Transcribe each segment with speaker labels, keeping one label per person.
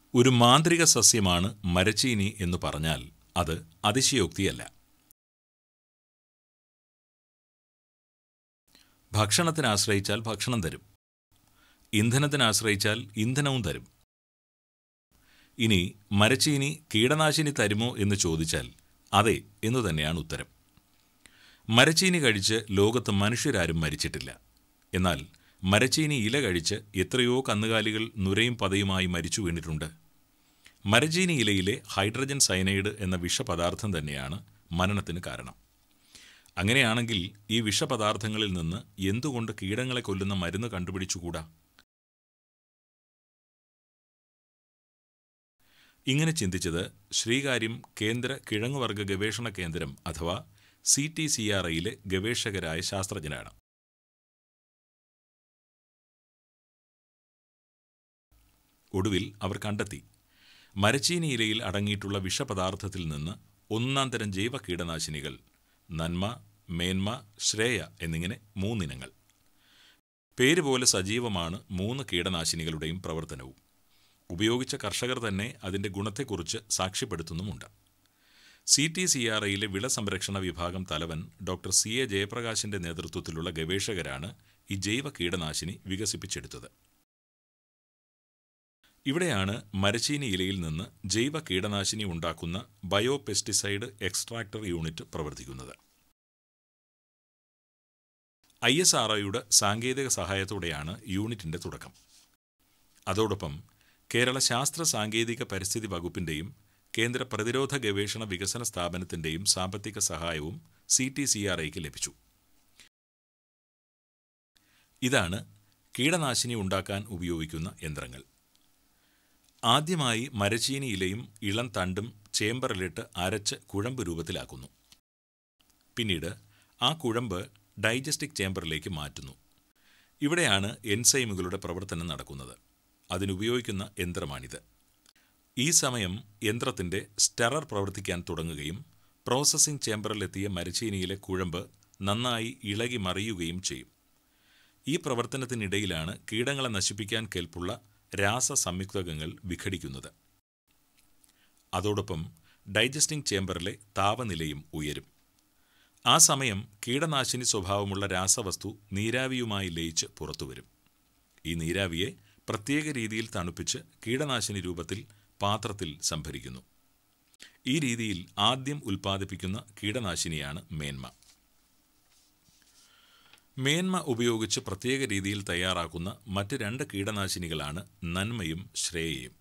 Speaker 1: ഒരു മാന്ത്രിക സസ്യമാണ് മരച്ചീനി എന്ന് പറഞ്ഞാൽ അത് അതിശയോക്തിയല്ല ഭക്ഷണത്തിന് ആശ്രയിച്ചാൽ ഭക്ഷണം തരും ഇന്ധനത്തിന് ആശ്രയിച്ചാൽ ഇന്ധനവും തരും ഇനി മരച്ചീനി കീടനാശിനി തരുമോ എന്ന് ചോദിച്ചാൽ അതെ എന്നു തന്നെയാണ് ഉത്തരം മരച്ചീനി കഴിച്ച് ലോകത്ത് മനുഷ്യരാരും മരിച്ചിട്ടില്ല എന്നാൽ മരച്ചീനി ഇല കഴിച്ച് എത്രയോ കന്നുകാലികൾ നുരയും പതയുമായി മരിച്ചു വീണിട്ടുണ്ട് മരച്ചീനി ഇലയിലെ ഹൈഡ്രജൻ സയനൈഡ് എന്ന വിഷപദാർത്ഥം തന്നെയാണ് മരണത്തിന് കാരണം അങ്ങനെയാണെങ്കിൽ ഈ വിഷപദാർത്ഥങ്ങളിൽ നിന്ന് എന്തുകൊണ്ട് കീടങ്ങളെ കൊല്ലുന്ന മരുന്ന് കണ്ടുപിടിച്ചുകൂടാ ഇങ്ങനെ ചിന്തിച്ചത് ശ്രീകാര്യം കേന്ദ്ര കിഴങ്ങുവർഗ ഗവേഷണ കേന്ദ്രം അഥവാ സി ടി സി ആർ ഐയിലെ ഗവേഷകരായ ശാസ്ത്രജ്ഞരാണ് ഒടുവിൽ അവർ കണ്ടെത്തി മരച്ചീനി ഇലയിൽ അടങ്ങിയിട്ടുള്ള വിഷപദാർത്ഥത്തിൽ നിന്ന് ഒന്നാം തരം ജൈവ കീടനാശിനികൾ നന്മ മേന്മ ശ്രേയ എന്നിങ്ങനെ മൂന്നിനങ്ങൾ പേര് പോലെ സജീവമാണ് മൂന്ന് കീടനാശിനികളുടെയും പ്രവർത്തനവും ഉപയോഗിച്ച കർഷകർ തന്നെ അതിൻ്റെ ഗുണത്തെക്കുറിച്ച് സാക്ഷ്യപ്പെടുത്തുന്നുമുണ്ട് സി ടി സി ആർ ഐയിലെ വിള സംരക്ഷണ വിഭാഗം തലവൻ ഡോക്ടർ സി എ ജയപ്രകാശിന്റെ നേതൃത്വത്തിലുള്ള ഗവേഷകരാണ് ഈ ജൈവ കീടനാശിനി വികസിപ്പിച്ചെടുത്തത് ഇവിടെയാണ് മരച്ചീനി ഇലയിൽ നിന്ന് ജൈവ കീടനാശിനി ഉണ്ടാക്കുന്ന ബയോ പെസ്റ്റിസൈഡ് എക്സ്ട്രാക്ടർ യൂണിറ്റ് പ്രവർത്തിക്കുന്നത് ഐ എസ് ആർ ഒയുടെ സാങ്കേതിക സഹായത്തോടെയാണ് യൂണിറ്റിന്റെ തുടക്കം അതോടൊപ്പം കേരള ശാസ്ത്ര സാങ്കേതിക പരിസ്ഥിതി വകുപ്പിന്റെയും കേന്ദ്ര പ്രതിരോധ ഗവേഷണ വികസന സ്ഥാപനത്തിന്റെയും സാമ്പത്തിക സഹായവും സി ടി സി ആർ ഐക്ക് ലഭിച്ചു ഇതാണ് കീടനാശിനി ഉണ്ടാക്കാൻ ഉപയോഗിക്കുന്ന യന്ത്രങ്ങൾ ആദ്യമായി മരച്ചീനി ഇലയും ഇളം തണ്ടും ചേമ്പറിലിട്ട് അരച്ച് കുഴമ്പ് രൂപത്തിലാക്കുന്നു പിന്നീട് ആ കുഴമ്പ് ഡൈജസ്റ്റിക് ചേമ്പറിലേക്ക് മാറ്റുന്നു ഇവിടെയാണ് എൻസൈമുകളുടെ പ്രവർത്തനം നടക്കുന്നത് അതിനുപയോഗിക്കുന്ന യന്ത്രമാണിത് ഈ സമയം യന്ത്രത്തിൻ്റെ സ്റ്റെറർ പ്രവർത്തിക്കാൻ തുടങ്ങുകയും പ്രോസസ്സിംഗ് ചേമ്പറിലെത്തിയ മരച്ചീനിയിലെ കുഴമ്പ് നന്നായി ഇളകി മറിയുകയും ചെയ്യും ഈ പ്രവർത്തനത്തിനിടയിലാണ് കീടങ്ങളെ നശിപ്പിക്കാൻ കേൾപ്പുള്ള രാസ സംയുക്തകങ്ങൾ വിഘടിക്കുന്നത് അതോടൊപ്പം ഡൈജസ്റ്റിംഗ് ചേമ്പറിലെ താപനിലയും ഉയരും ആ സമയം കീടനാശിനി സ്വഭാവമുള്ള രാസവസ്തു നീരാവിയുമായി ലയിച്ച് പുറത്തുവരും ഈ നീരാവിയെ പ്രത്യേക രീതിയിൽ തണുപ്പിച്ച് കീടനാശിനി രൂപത്തിൽ പാത്രത്തിൽ സംഭരിക്കുന്നു ഈ രീതിയിൽ ആദ്യം ഉൽപ്പാദിപ്പിക്കുന്ന കീടനാശിനിയാണ് മേന്മ മേന്മ ഉപയോഗിച്ച് പ്രത്യേക രീതിയിൽ തയ്യാറാക്കുന്ന മറ്റ് രണ്ട് കീടനാശിനികളാണ് നന്മയും ശ്രേയയും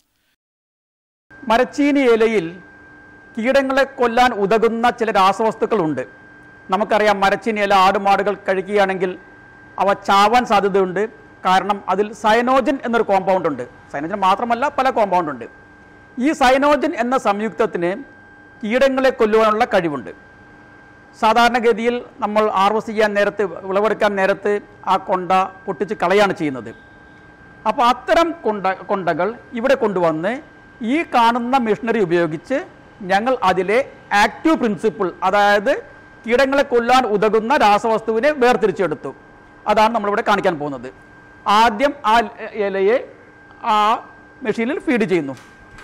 Speaker 2: മരച്ചീനി ഇലയിൽ കീടങ്ങളെ കൊല്ലാൻ ഉതകുന്ന ചില രാസവസ്തുക്കളുണ്ട് നമുക്കറിയാം മരച്ചീനി ഇല ആടുമാടുകൾ കഴിക്കുകയാണെങ്കിൽ അവ ചാവാൻ സാധ്യതയുണ്ട് കാരണം അതിൽ സയനോജൻ എന്നൊരു കോമ്പൗണ്ട് ഉണ്ട് സയനോജൻ മാത്രമല്ല പല കോമ്പൗണ്ട് ഉണ്ട് ഈ സയനോജൻ എന്ന സംയുക്തത്തിന് കീടങ്ങളെ കൊല്ലുവാനുള്ള കഴിവുണ്ട് സാധാരണഗതിയിൽ നമ്മൾ ഹാർവസ്റ്റ് ചെയ്യാൻ നേരത്ത് വിളവെടുക്കാൻ നേരത്ത് ആ കൊണ്ട പൊട്ടിച്ച് കളയാണ് ചെയ്യുന്നത് അപ്പോൾ അത്തരം കൊണ്ട കൊണ്ടകൾ ഇവിടെ കൊണ്ടുവന്ന് ഈ കാണുന്ന മെഷീനറി ഉപയോഗിച്ച് ഞങ്ങൾ അതിലെ ആക്റ്റീവ് പ്രിൻസിപ്പിൾ അതായത് കീടങ്ങളെ കൊല്ലാൻ ഉതകുന്ന രാസവസ്തുവിനെ വേർതിരിച്ചെടുത്തു അതാണ് നമ്മളിവിടെ കാണിക്കാൻ പോകുന്നത് ആദ്യം ആ ഇലയെ ആ മെഷീനിൽ ഫീഡ് ചെയ്യുന്നു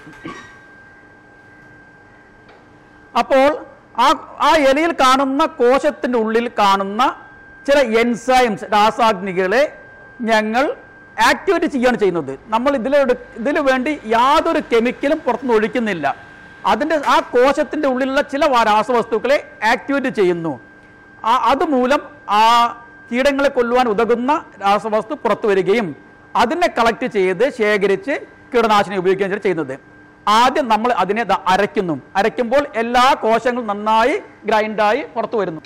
Speaker 2: അപ്പോൾ ആ ആ ഇലയിൽ കാണുന്ന കോശത്തിൻ്റെ ഉള്ളിൽ കാണുന്ന ചില എൻസൈംസ് രാസാഗ്നികളെ ഞങ്ങൾ ആക്ടിവേറ്റ് ചെയ്യുകയാണ് ചെയ്യുന്നത് നമ്മൾ ഇതിൽ ഇതിൽ വേണ്ടി യാതൊരു കെമിക്കലും പുറത്തുനിന്ന് ഒഴിക്കുന്നില്ല അതിൻ്റെ ആ കോശത്തിൻ്റെ ഉള്ളിലുള്ള ചില വാ- രാസവസ്തുക്കളെ ആക്ടിവേറ്റ് ചെയ്യുന്നു ആ അതുമൂലം ആ കീടങ്ങളെ കൊല്ലുവാൻ ഉതകുന്ന രാസവസ്തു പുറത്തു വരികയും അതിനെ കളക്ട് ചെയ്ത് ശേഖരിച്ച് കീടനാശിനി ഉപയോഗിക്കുകയും ചെയ്യുന്നത് ആദ്യം നമ്മൾ അതിനെ ദാ അരയ്ക്കുന്നു അരയ്ക്കുമ്പോൾ എല്ലാ കോശങ്ങളും നന്നായി ഗ്രൈൻഡായി പുറത്തു വരുന്നു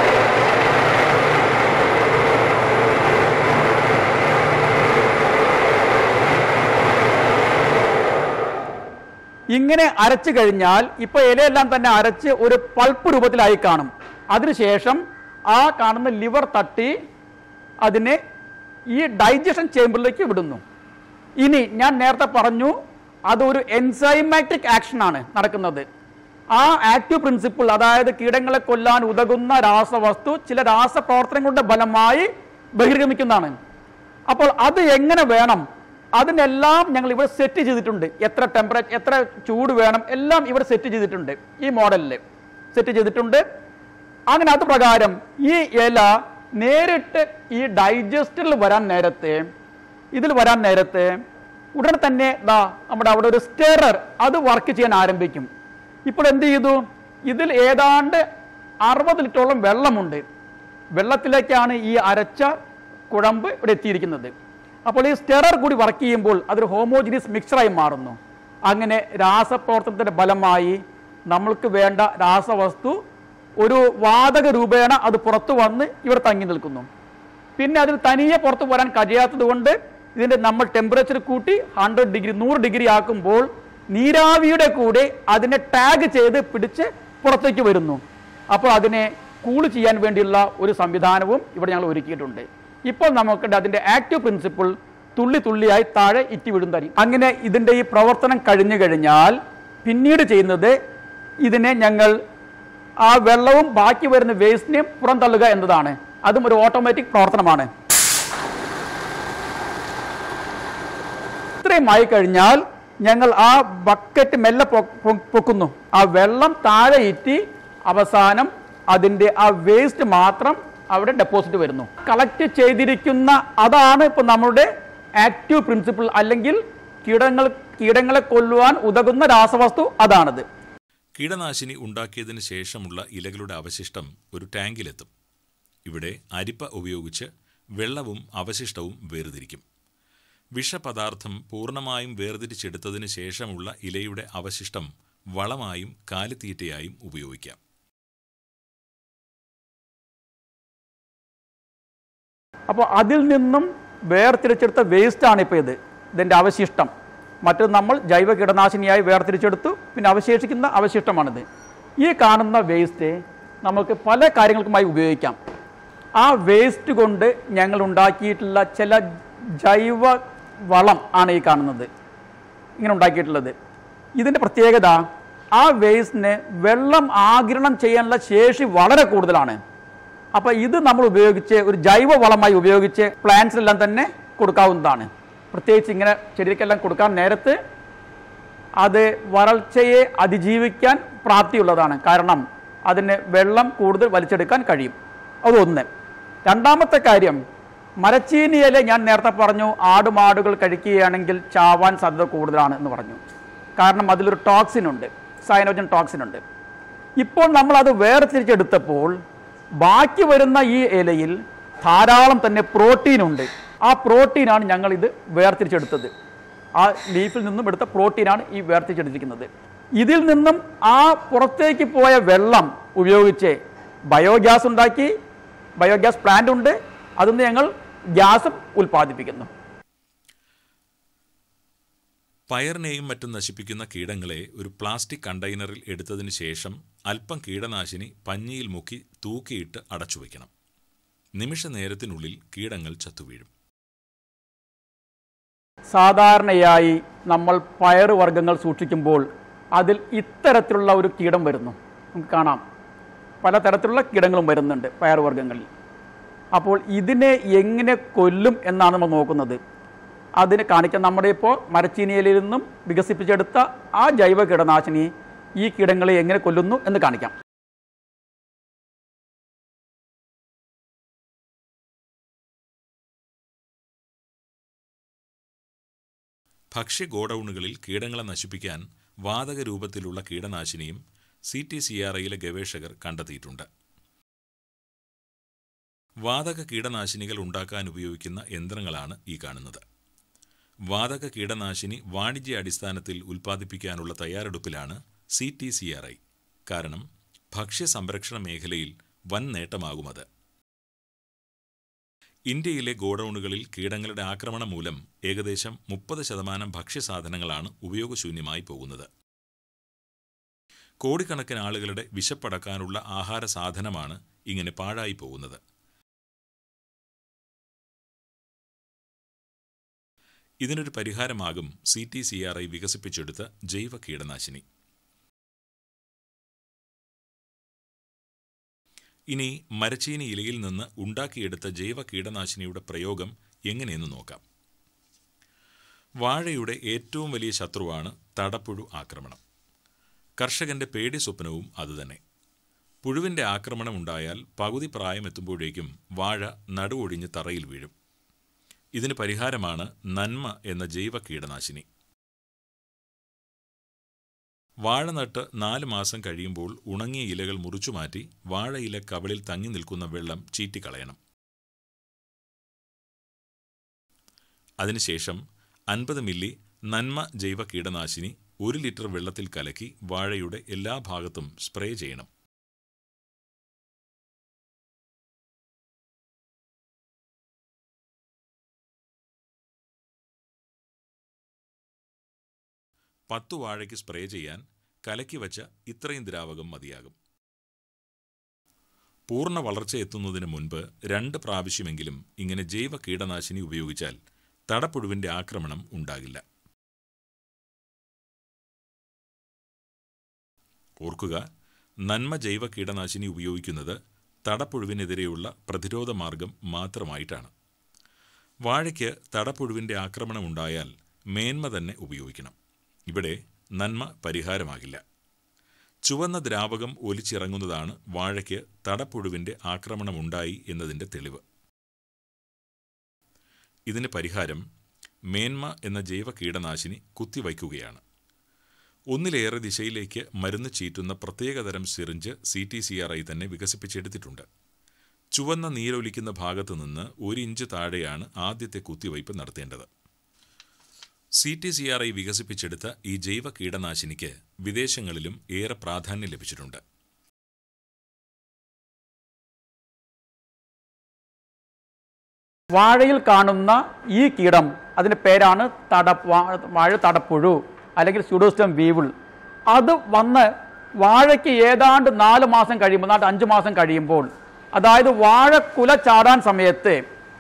Speaker 2: ഇങ്ങനെ അരച്ചു കഴിഞ്ഞാൽ ഇപ്പൊ ഇലയെല്ലാം തന്നെ അരച്ച് ഒരു പൾപ്പ് രൂപത്തിലായി കാണും അതിനുശേഷം ആ കാണുന്ന ലിവർ തട്ടി അതിനെ ഈ ഡൈജഷൻ ചേമ്പറിലേക്ക് വിടുന്നു ഇനി ഞാൻ നേരത്തെ പറഞ്ഞു അതൊരു എൻസൈമാറ്റിക് ആക്ഷൻ ആണ് നടക്കുന്നത് ആ ആക്റ്റീവ് പ്രിൻസിപ്പിൾ അതായത് കീടങ്ങളെ കൊല്ലാൻ ഉതകുന്ന രാസവസ്തു ചില രാസപ്രവർത്തനങ്ങളുടെ ഫലമായി ബഹിർഗമിക്കുന്നതാണ് അപ്പോൾ അത് എങ്ങനെ വേണം അതിനെല്ലാം ഞങ്ങൾ ഇവിടെ സെറ്റ് ചെയ്തിട്ടുണ്ട് എത്ര ടെമ്പറേച്ചർ എത്ര ചൂട് വേണം എല്ലാം ഇവിടെ സെറ്റ് ചെയ്തിട്ടുണ്ട് ഈ മോഡലിൽ സെറ്റ് ചെയ്തിട്ടുണ്ട് അങ്ങനെ അത് പ്രകാരം ഈ ഇല നേരിട്ട് ഈ ഡൈജസ്റ്ററിൽ വരാൻ നേരത്തെ ഇതിൽ വരാൻ നേരത്തെ ഉടനെ തന്നെ ദാ നമ്മുടെ അവിടെ ഒരു സ്റ്റെറർ അത് വർക്ക് ചെയ്യാൻ ആരംഭിക്കും ഇപ്പോൾ എന്ത് ചെയ്തു ഇതിൽ ഏതാണ്ട് അറുപത് ലിറ്ററോളം വെള്ളമുണ്ട് വെള്ളത്തിലേക്കാണ് ഈ അരച്ച കുഴമ്പ് ഇവിടെ എത്തിയിരിക്കുന്നത് അപ്പോൾ ഈ സ്റ്റെറർ കൂടി വർക്ക് ചെയ്യുമ്പോൾ അതൊരു ഹോമോജിനിയസ് മിക്സറായി മാറുന്നു അങ്ങനെ രാസപ്രവർത്തനത്തിന്റെ ഫലമായി നമ്മൾക്ക് വേണ്ട രാസവസ്തു ഒരു വാതക രൂപേണ അത് പുറത്തു വന്ന് ഇവിടെ തങ്ങി നിൽക്കുന്നു പിന്നെ അതിൽ തനിയെ പുറത്തു വരാൻ കഴിയാത്തത് കൊണ്ട് ഇതിന്റെ നമ്മൾ ടെമ്പറേച്ചർ കൂട്ടി ഹൺഡ്രഡ് ഡിഗ്രി നൂറ് ഡിഗ്രി ആക്കുമ്പോൾ നീരാവിയുടെ കൂടെ അതിനെ ടാഗ് ചെയ്ത് പിടിച്ച് പുറത്തേക്ക് വരുന്നു അപ്പോൾ അതിനെ കൂൾ ചെയ്യാൻ വേണ്ടിയുള്ള ഒരു സംവിധാനവും ഇവിടെ ഞങ്ങൾ ഒരുക്കിയിട്ടുണ്ട് ഇപ്പോൾ നമുക്ക് അതിന്റെ ആക്റ്റീവ് പ്രിൻസിപ്പിൾ തുള്ളി തുള്ളിയായി താഴെ ഇറ്റി വിടുന്നതായിരിക്കും അങ്ങനെ ഇതിന്റെ ഈ പ്രവർത്തനം കഴിഞ്ഞു കഴിഞ്ഞാൽ പിന്നീട് ചെയ്യുന്നത് ഇതിനെ ഞങ്ങൾ ആ വെള്ളവും ബാക്കി വരുന്ന വേസ്റ്റിനെയും പുറന്തള്ളുക എന്നതാണ് അതും ഒരു ഓട്ടോമാറ്റിക് പ്രവർത്തനമാണ് ഇത്രയും ആയി കഴിഞ്ഞാൽ ഞങ്ങൾ ആ ബക്കറ്റ് മെല്ലെ പൊ- പൊ- പൊക്കുന്നു ആ വെള്ളം താഴെ ഇറ്റി അവസാനം അതിന്റെ ആ വേസ്റ്റ് മാത്രം അവിടെ ഡെപ്പോസിറ്റ് വരുന്നു കളക്ട് ചെയ്തിരിക്കുന്ന അതാണ് ഇപ്പൊ നമ്മുടെ ആക്റ്റീവ് പ്രിൻസിപ്പിൾ അല്ലെങ്കിൽ കീടങ്ങൾ കീടങ്ങളെ കൊല്ലുവാൻ ഉതകുന്ന രാസവസ്തു അതാണത്
Speaker 1: കീടനാശിനി ഉണ്ടാക്കിയതിന് ശേഷമുള്ള ഇലകളുടെ അവശിഷ്ടം ഒരു ടാങ്കിലെത്തും ഇവിടെ അരിപ്പ ഉപയോഗിച്ച് വെള്ളവും അവശിഷ്ടവും വേർതിരിക്കും വിഷപദാർത്ഥം പൂർണ്ണമായും വേർതിരിച്ചെടുത്തതിന് ശേഷമുള്ള ഇലയുടെ അവശിഷ്ടം വളമായും കാലിത്തീറ്റയായും ഉപയോഗിക്കാം
Speaker 2: അപ്പോൾ അതിൽ നിന്നും വേർതിരിച്ചെടുത്ത വേസ്റ്റാണ് ഇപ്പോൾ ഇത് ഇതിൻ്റെ അവശിഷ്ടം മറ്റത് നമ്മൾ ജൈവ കീടനാശിനിയായി വേർതിരിച്ചെടുത്തു പിന്നെ അവശേഷിക്കുന്ന അവശിഷ്ടമാണിത് ഈ കാണുന്ന വേസ്റ്റ് നമുക്ക് പല കാര്യങ്ങൾക്കുമായി ഉപയോഗിക്കാം ആ വേസ്റ്റ് കൊണ്ട് ഞങ്ങൾ ഉണ്ടാക്കിയിട്ടുള്ള ചില ജൈവ വളം ആണ് ഈ കാണുന്നത് ഇങ്ങനെ ഉണ്ടാക്കിയിട്ടുള്ളത് ഇതിൻ്റെ പ്രത്യേകത ആ വേസ്റ്റിന് വെള്ളം ആഗിരണം ചെയ്യാനുള്ള ശേഷി വളരെ കൂടുതലാണ് അപ്പോൾ ഇത് നമ്മൾ ഉപയോഗിച്ച് ഒരു ജൈവ വളമായി ഉപയോഗിച്ച് പ്ലാന്റ്സിലെല്ലാം തന്നെ കൊടുക്കാവുന്നതാണ് പ്രത്യേകിച്ച് ഇങ്ങനെ ചെടിക്കെല്ലാം കൊടുക്കാൻ നേരത്ത് അത് വരൾച്ചയെ അതിജീവിക്കാൻ പ്രാപ്തിയുള്ളതാണ് കാരണം അതിന് വെള്ളം കൂടുതൽ വലിച്ചെടുക്കാൻ കഴിയും അതൊന്ന് രണ്ടാമത്തെ കാര്യം മരച്ചീനിയില ഞാൻ നേരത്തെ പറഞ്ഞു ആടുമാടുകൾ കഴിക്കുകയാണെങ്കിൽ ചാവാൻ സാധ്യത കൂടുതലാണ് എന്ന് പറഞ്ഞു കാരണം അതിലൊരു ടോക്സിൻ ഉണ്ട് സൈനോജൻ ടോക്സിൻ ഉണ്ട് ഇപ്പോൾ നമ്മൾ അത് വേർതിരിച്ചെടുത്തപ്പോൾ ബാക്കി വരുന്ന ഈ ഇലയിൽ ധാരാളം തന്നെ പ്രോട്ടീൻ ഉണ്ട് ആ പ്രോട്ടീനാണ് ഞങ്ങൾ ഇത് വേർതിരിച്ചെടുത്തത് ആ ലീഫിൽ നിന്നും എടുത്ത പ്രോട്ടീനാണ് ഈ വേർതിരിച്ചെടുത്തിരിക്കുന്നത് ഇതിൽ നിന്നും ആ പുറത്തേക്ക് പോയ വെള്ളം ഉപയോഗിച്ച് ബയോഗ്യാസ് ഉണ്ടാക്കി ബയോഗ്യാസ് പ്ലാന്റ് ഉണ്ട് അതിൽ ഞങ്ങൾ ഗ്യാസും ഉൽപ്പാദിപ്പിക്കുന്നു
Speaker 1: പയറിനെയും മറ്റും നശിപ്പിക്കുന്ന കീടങ്ങളെ ഒരു പ്ലാസ്റ്റിക് കണ്ടെയ്നറിൽ എടുത്തതിന് ശേഷം അല്പം കീടനാശിനി പഞ്ഞിയിൽ മുക്കി തൂക്കിയിട്ട് അടച്ചുവെക്കണം നിമിഷ നേരത്തിനുള്ളിൽ കീടങ്ങൾ ചത്തുവീഴും
Speaker 2: സാധാരണയായി നമ്മൾ പയറ് വർഗ്ഗങ്ങൾ സൂക്ഷിക്കുമ്പോൾ അതിൽ ഇത്തരത്തിലുള്ള ഒരു കീടം വരുന്നു നമുക്ക് കാണാം പലതരത്തിലുള്ള കീടങ്ങളും വരുന്നുണ്ട് പയർ വർഗ്ഗങ്ങളിൽ അപ്പോൾ ഇതിനെ എങ്ങനെ കൊല്ലും എന്നാണ് നമ്മൾ നോക്കുന്നത് അതിന് കാണിക്കാൻ നമ്മുടെ ഇപ്പോൾ മരച്ചീനിയലിൽ നിന്നും വികസിപ്പിച്ചെടുത്ത ആ ജൈവ കീടനാശിനി ഈ കീടങ്ങളെ എങ്ങനെ കൊല്ലുന്നു എന്ന് കാണിക്കാം
Speaker 1: ഭക്ഷ്യ ഗോഡൌണുകളിൽ കീടങ്ങളെ നശിപ്പിക്കാൻ വാതക രൂപത്തിലുള്ള കീടനാശിനിയും സി ടി സി ആർ ഐയിലെ ഗവേഷകർ കണ്ടെത്തിയിട്ടുണ്ട് വാതക കീടനാശിനികൾ ഉണ്ടാക്കാൻ ഉപയോഗിക്കുന്ന യന്ത്രങ്ങളാണ് ഈ കാണുന്നത് വാതക കീടനാശിനി വാണിജ്യ അടിസ്ഥാനത്തിൽ ഉൽപ്പാദിപ്പിക്കാനുള്ള തയ്യാറെടുപ്പിലാണ് C T C R I കാരണം ഭക്ഷ്യ സംരക്ഷണ മേഖലയിൽ വൻ നേട്ടമാകുമത് ഇന്ത്യയിലെ ഗോഡൌണുകളിൽ കീടങ്ങളുടെ ആക്രമണം മൂലം ഏകദേശം മുപ്പത് ശതമാനം ഭക്ഷ്യസാധനങ്ങളാണ് ഉപയോഗശൂന്യമായി പോകുന്നത് കോടിക്കണക്കിന് ആളുകളുടെ വിശപ്പടക്കാനുള്ള ആഹാര സാധനമാണ് ഇങ്ങനെ പാഴായി പോകുന്നത് ഇതിനൊരു പരിഹാരമാകും C T C R I വികസിപ്പിച്ചെടുത്ത ജൈവ കീടനാശിനി ഇനി മരച്ചീനി ഇലയിൽ നിന്ന് ഉണ്ടാക്കിയെടുത്ത ജൈവ കീടനാശിനിയുടെ പ്രയോഗം എങ്ങനെയെന്ന് നോക്കാം വാഴയുടെ ഏറ്റവും വലിയ ശത്രുവാണ് തടപ്പുഴു ആക്രമണം കർഷകന്റെ പേടി സ്വപ്നവും അതുതന്നെ പുഴുവിന്റെ ആക്രമണം ഉണ്ടായാൽ പകുതി പ്രായമെത്തുമ്പോഴേക്കും വാഴ നടുവൊടിഞ്ഞ് തറയിൽ വീഴും ഇതിന് പരിഹാരമാണ് നന്മ എന്ന ജൈവ കീടനാശിനി വാഴ നട്ട് നാല് മാസം കഴിയുമ്പോൾ ഉണങ്ങിയ ഇലകൾ മുറിച്ചുമാറ്റി വാഴയില കവളിൽ തങ്ങി നിൽക്കുന്ന വെള്ളം ചീറ്റിക്കളയണം അതിനുശേഷം അൻപത് മില്ലി നന്മ ജൈവ കീടനാശിനി ഒരു ലിറ്റർ വെള്ളത്തിൽ കലക്കി വാഴയുടെ എല്ലാ ഭാഗത്തും സ്പ്രേ ചെയ്യണം പത്തു വാഴയ്ക്ക് സ്പ്രേ ചെയ്യാൻ കലക്കി വച്ച ഇത്രയും ദ്രാവകം മതിയാകും പൂർണ്ണ വളർച്ച എത്തുന്നതിന് മുൻപ് രണ്ട് പ്രാവശ്യമെങ്കിലും ഇങ്ങനെ ജൈവ കീടനാശിനി ഉപയോഗിച്ചാൽ തടപ്പുഴുവിന്റെ ആക്രമണം ഉണ്ടാകില്ല ഓർക്കുക നന്മ ജൈവ കീടനാശിനി ഉപയോഗിക്കുന്നത് തടപ്പുഴുവിനെതിരെയുള്ള പ്രതിരോധ മാർഗം മാത്രമായിട്ടാണ് വാഴയ്ക്ക് തടപ്പുഴുവിന്റെ ആക്രമണം ഉണ്ടായാൽ മേന്മ തന്നെ ഉപയോഗിക്കണം ഇവിടെ നന്മ പരിഹാരമാകില്ല ചുവന്ന ദ്രാവകം ഒലിച്ചിറങ്ങുന്നതാണ് വാഴയ്ക്ക് തടപ്പുഴുവിന്റെ ആക്രമണമുണ്ടായി എന്നതിൻ്റെ തെളിവ് ഇതിന് പരിഹാരം മേന്മ എന്ന ജൈവ കീടനാശിനി കുത്തിവയ്ക്കുകയാണ് ഒന്നിലേറെ ദിശയിലേക്ക് മരുന്ന് ചീറ്റുന്ന പ്രത്യേകതരം syringe C T C R I തന്നെ വികസിപ്പിച്ചെടുത്തിട്ടുണ്ട് ചുവന്ന നീരൊലിക്കുന്ന ഭാഗത്തു നിന്ന് ഒരു ഇഞ്ച് താഴെയാണ് ആദ്യത്തെ കുത്തിവയ്പ് നടത്തേണ്ടത് C T C R I വികസിപ്പിച്ചെടുത്ത ഈ ജൈവ കീടനാശിനിക്ക് വിദേശങ്ങളിലും ഏറെ പ്രാധാന്യം ലഭിച്ചിട്ടുണ്ട്
Speaker 2: വാഴയിൽ കാണുന്ന ഈ കീടം അതിൻ്റെ പേരാണ് തട വാ- വാഴ തടപ്പുഴു അല്ലെങ്കിൽ സ്യൂഡോസ്റ്റം വീവിൾ അത് വന്ന് വാഴയ്ക്ക് ഏതാണ്ട് നാല് മാസം കഴിയുമ്പോൾ നാട്ട് അഞ്ച് മാസം കഴിയുമ്പോൾ അതായത് വാഴക്കുല ചാടാൻ സമയത്ത്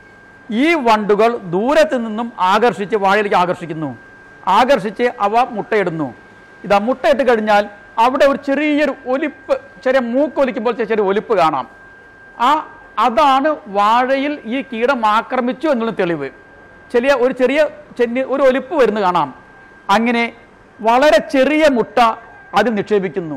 Speaker 2: ഈ വണ്ടുകൾ ദൂരത്ത് നിന്നും ആകർഷിച്ച് വാഴയിലേക്ക് ആകർഷിക്കുന്നു ആകർഷിച്ച് അവ മുട്ടയിടുന്നു ഇതാ മുട്ടയിട്ട് കഴിഞ്ഞാൽ അവിടെ ഒരു ചെറിയൊരു ഒലിപ്പ് ചെറിയ മൂക്കൊലിക്കുമ്പോൾ ചെറിയ ഒലിപ്പ് കാണാം ആ അതാണ് വാഴയിൽ ഈ കീടം ആക്രമിച്ചു എന്നുള്ള തെളിവ് ചെറിയ ഒരു ചെറിയ ചെന്നി ഒരു ഒലിപ്പ് വരുന്ന കാണാം അങ്ങനെ വളരെ ചെറിയ മുട്ട അതിൽ നിക്ഷേപിക്കുന്നു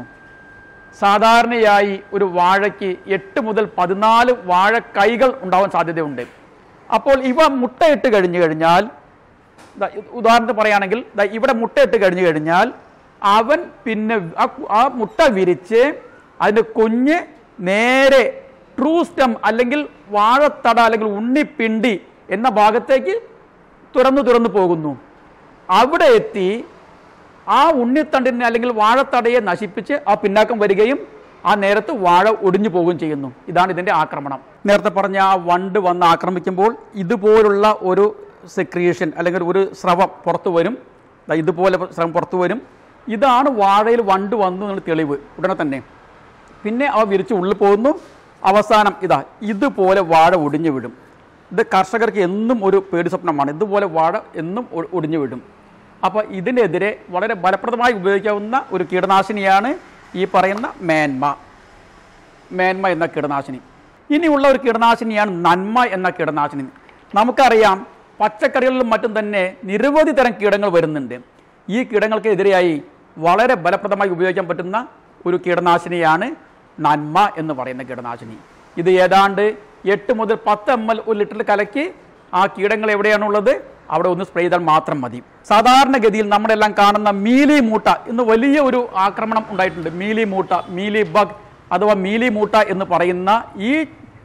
Speaker 2: സാധാരണയായി ഒരു വാഴയ്ക്ക് എട്ട് മുതൽ പതിനാല് വാഴ കൈകൾ ഉണ്ടാവാൻ സാധ്യതയുണ്ട് അപ്പോൾ ഇവ മുട്ടയിട്ട് കഴിഞ്ഞു കഴിഞ്ഞാൽ ദാ ഇത് ഉദാഹരണത്തിന് പറയുകയാണെങ്കിൽ ദാ ഇവിടെ മുട്ടയിട്ട് കഴിഞ്ഞു കഴിഞ്ഞാൽ അവൻ പിന്നെ ആ കു- ആ മുട്ട വിരിച്ച് അതിൻ്റെ കുഞ്ഞ് നേരെ ട്രൂ സ്റ്റം അല്ലെങ്കിൽ വാഴത്തട അല്ലെങ്കിൽ ഉണ്ണിപ്പിണ്ടി എന്ന ഭാഗത്തേക്ക് തുറന്നു തുറന്നു പോകുന്നു അവിടെ എത്തി ആ ഉണ്ണിത്തണ്ടിനെ അല്ലെങ്കിൽ വാഴത്തടയെ നശിപ്പിച്ച് ആ പിന്നാക്കം വരികയും ആ നേരത്ത് വാഴ ഒടിഞ്ഞു പോവുകയും ചെയ്യുന്നു ഇതാണ് ഇതിൻ്റെ ആക്രമണം നേരത്തെ പറഞ്ഞ ആ വണ്ട് വന്ന് ആക്രമിക്കുമ്പോൾ ഇതുപോലുള്ള ഒരു സെക്രീഷൻ അല്ലെങ്കിൽ ഒരു സ്രവം പുറത്തു വരും ദാ ഇതുപോലെ സ്രവം പുറത്തു വരും ഇതാണ് വാഴയിൽ വണ്ട് വന്നു എന്നുള്ള തെളിവ് ഉടനെ തന്നെ പിന്നെ അവ വിരിച്ച് ഉള്ളിൽ പോകുന്നു അവസാനം ഇതാ ഇതുപോലെ വാഴ ഒടിഞ്ഞു വിടും ഇത് കർഷകർക്ക് എന്നും ഒരു പേടി സ്വപ്നമാണ് ഇതുപോലെ വാഴ എന്നും ഒ- ഒടിഞ്ഞു വിടും അപ്പോൾ ഇതിനെതിരെ വളരെ ഫലപ്രദമായി ഉപയോഗിക്കാവുന്ന ഒരു കീടനാശിനിയാണ് ഈ പറയുന്ന മേന്മ മേന്മ എന്ന കീടനാശിനി ഇനിയുള്ള ഒരു കീടനാശിനിയാണ് നന്മ എന്ന കീടനാശിനി നമുക്കറിയാം പച്ചക്കറികളിലും മറ്റും തന്നെ നിരവധി തരം കീടങ്ങൾ വരുന്നുണ്ട് ഈ കീടങ്ങൾക്കെതിരെയായി വളരെ ഫലപ്രദമായി ഉപയോഗിക്കാൻ പറ്റുന്ന ഒരു കീടനാശിനിയാണ് നന്മ എന്ന് പറയുന്ന കീടനാശിനി ഇത് ഏതാണ്ട് എട്ട് മുതൽ പത്ത് എം എൽ ഒരു ലിറ്ററിൽ കലക്കി ആ കീടങ്ങൾ എവിടെയാണുള്ളത് അവിടെ ഒന്ന് സ്പ്രേ ചെയ്താൽ മാത്രം മതി സാധാരണഗതിയിൽ നമ്മളെല്ലാം കാണുന്ന മീലി മൂട്ട ഇന്ന് വലിയ ഒരു ആക്രമണം ഉണ്ടായിട്ടുണ്ട് മീലി മൂട്ട മീലി ബഗ് അഥവാ മീലി മൂട്ട എന്ന് പറയുന്ന ഈ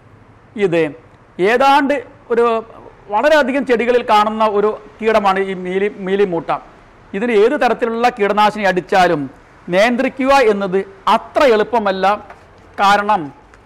Speaker 2: ഇത് ഏതാണ്ട് ഒരു വളരെയധികം ചെടികളിൽ കാണുന്ന ഒരു കീടമാണ് ഈ മീലി മീലി മൂട്ട ഇതിന് ഏത് തരത്തിലുള്ള കീടനാശിനി അടിച്ചാലും നിയന്ത്രിക്കുക എന്നത് അത്ര എളുപ്പമല്ല കാരണം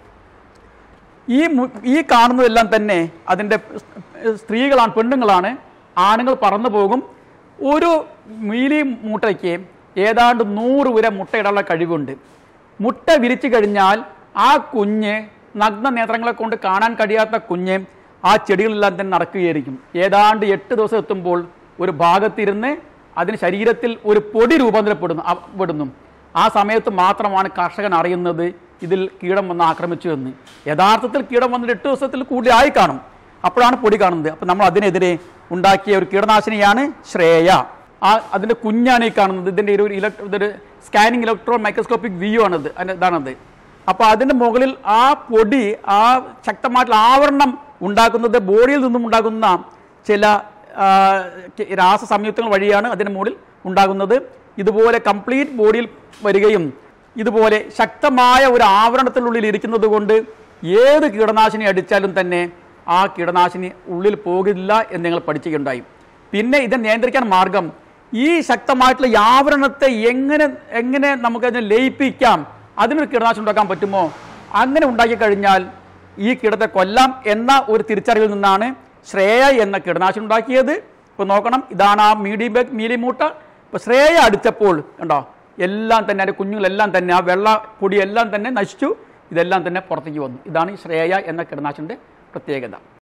Speaker 2: ഈ മു- ഈ കാണുന്നതെല്ലാം തന്നെ അതിൻ്റെ സ്ത്രീകളാണ് പെണ്ണുങ്ങളാണ് ആണുങ്ങൾ പറന്നു പോകും ഒരു മീലി മൂട്ടയ്ക്ക് ഏതാണ്ട് നൂറ് വരെ മുട്ടയിടാനുള്ള കഴിവുണ്ട് മുട്ട വിരിച്ചു കഴിഞ്ഞാൽ ആ കുഞ്ഞ് നഗ്ന നേത്രങ്ങളെ കൊണ്ട് കാണാൻ കഴിയാത്ത കുഞ്ഞ് ആ ചെടികളെല്ലാം തന്നെ നടക്കുകയായിരിക്കും ഏതാണ്ട് എട്ട് ദിവസം എത്തുമ്പോൾ ഒരു ഭാഗത്തിരുന്ന് അതിന് ശരീരത്തിൽ ഒരു പൊടി രൂപാന്തരപ്പെടുന്നു അ- പെടുന്നു ആ സമയത്ത് മാത്രമാണ് കർഷകൻ അറിയുന്നത് ഇതിൽ കീടം വന്ന് ആക്രമിച്ചു എന്ന് യഥാർത്ഥത്തിൽ കീടം വന്നിട്ട് എട്ട് ദിവസത്തിൽ കൂടുതൽ ആയി കാണും അപ്പോഴാണ് പൊടി കാണുന്നത് അപ്പം നമ്മൾ അതിനെതിരെ ഉണ്ടാക്കിയ ഒരു കീടനാശിനിയാണ് ശ്രേയ ആ അതിന്റെ കുഞ്ഞാണ് ഈ കാണുന്നത് ഇതിന്റെ ഒരു ഇലക്ട്രോ ഇതൊരു സ്കാനിങ് ഇലക്ട്രോൺ മൈക്രോസ്കോപ്പിക് വ്യൂ ആണത് അതിന്റെ ഇതാണത് അപ്പോൾ അതിന്റെ മുകളിൽ ആ പൊടി ആ ശക്തമായിട്ടുള്ള ആവരണം ഉണ്ടാക്കുന്നത് ബോഡിയിൽ നിന്നും ഉണ്ടാകുന്ന ചില ആ, ക- രാസസംയുക്തങ്ങൾ വഴിയാണ് അതിന് മുകളിൽ ഉണ്ടാകുന്നത് ഇതുപോലെ കംപ്ലീറ്റ് ബോഡിയിൽ വരികയും ഇതുപോലെ ശക്തമായ ഒരു ആവരണത്തിനുള്ളിൽ ഇരിക്കുന്നത് കൊണ്ട് ഏത് കീടനാശിനി അടിച്ചാലും തന്നെ ആ കീടനാശിനി ഉള്ളിൽ പോകില്ല എന്ന് ഞങ്ങൾ പഠിക്കുകയുണ്ടായി പിന്നെ ഇത് നിയന്ത്രിക്കാൻ മാർഗം ഈ ശക്തമായിട്ടുള്ള ഈ ആവരണത്തെ എങ്ങനെ എങ്ങനെ നമുക്ക് അതിനെ ലയിപ്പിക്കാം അതിനൊരു കീടനാശിനി ഉണ്ടാക്കാൻ പറ്റുമോ അങ്ങനെ ഉണ്ടാക്കി കഴിഞ്ഞാൽ ഈ കീടത്തെ കൊല്ലാം എന്ന ഒരു തിരിച്ചറിവിൽ നിന്നാണ് ശ്രേയ എന്ന കീടനാശിനി ഉണ്ടാക്കിയത് ഇപ്പോൾ നോക്കണം ഇതാണ് ആ മീഡിയം ബെഗ് മീലിമൂട്ട ഇപ്പോൾ ശ്രേയ അടിച്ചപ്പോൾ കണ്ടോ എല്ലാം തന്നെ അതിൻ്റെ കുഞ്ഞുങ്ങളെല്ലാം തന്നെ ആ വെള്ള പൊടിയെല്ലാം തന്നെ നശിച്ചു ഇതെല്ലാം തന്നെ പുറത്തേക്ക് വന്നു ഇതാണ് ഈ ശ്രേയ എന്ന കീടനാശിനിൻ്റെ പ്രത്യേകത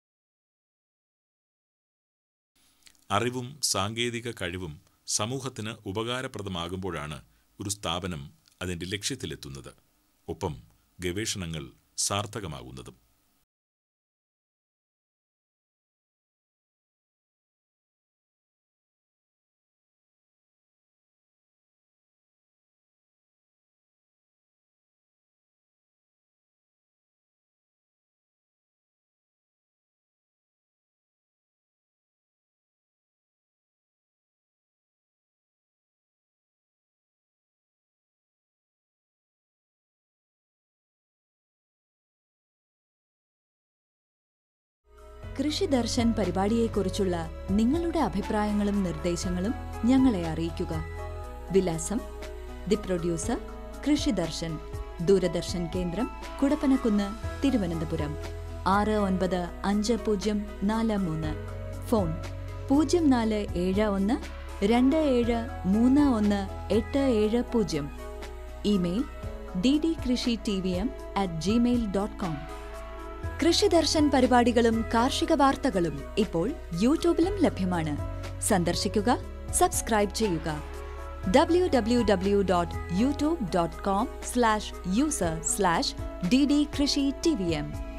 Speaker 1: അറിവും സാങ്കേതിക കഴിവും സമൂഹത്തിന് ഉപകാരപ്രദമാകുമ്പോഴാണ് ഒരു സ്ഥാപനം അതിൻ്റെ ലക്ഷ്യത്തിലെത്തുന്നത് ഒപ്പം ഗവേഷണങ്ങൾ സാർത്ഥകമാകുന്നതും
Speaker 3: കൃഷി ദർശൻ പരിപാടിയെക്കുറിച്ചുള്ള നിങ്ങളുടെ അഭിപ്രായങ്ങളും നിർദ്ദേശങ്ങളും ഞങ്ങളെ അറിയിക്കുക വിലാസം ദി പ്രൊഡ്യൂസർ കൃഷി ദർശൻ ദൂരദർശൻ കേന്ദ്രം കുടപ്പനക്കുന്ന് തിരുവനന്തപുരം ആറ് ഒൻപത് അഞ്ച് പൂജ്യം നാല് മൂന്ന് ഫോൺ പൂജ്യം നാല് ഏഴ് ഒന്ന് രണ്ട് ഏഴ് മൂന്ന് ഒന്ന് എട്ട് ഏഴ് പൂജ്യം email D D krishi T V M at gmail dot com Krishidarshan പരിപാടികളും കാർഷിക വാർത്തകളും ഇപ്പോൾ യൂട്യൂബിലും ലഭ്യമാണ് സന്ദർശിക്കുക സബ്സ്ക്രൈബ് ചെയ്യുക W W W dot YouTube dot com slash user slash D D krishi T V M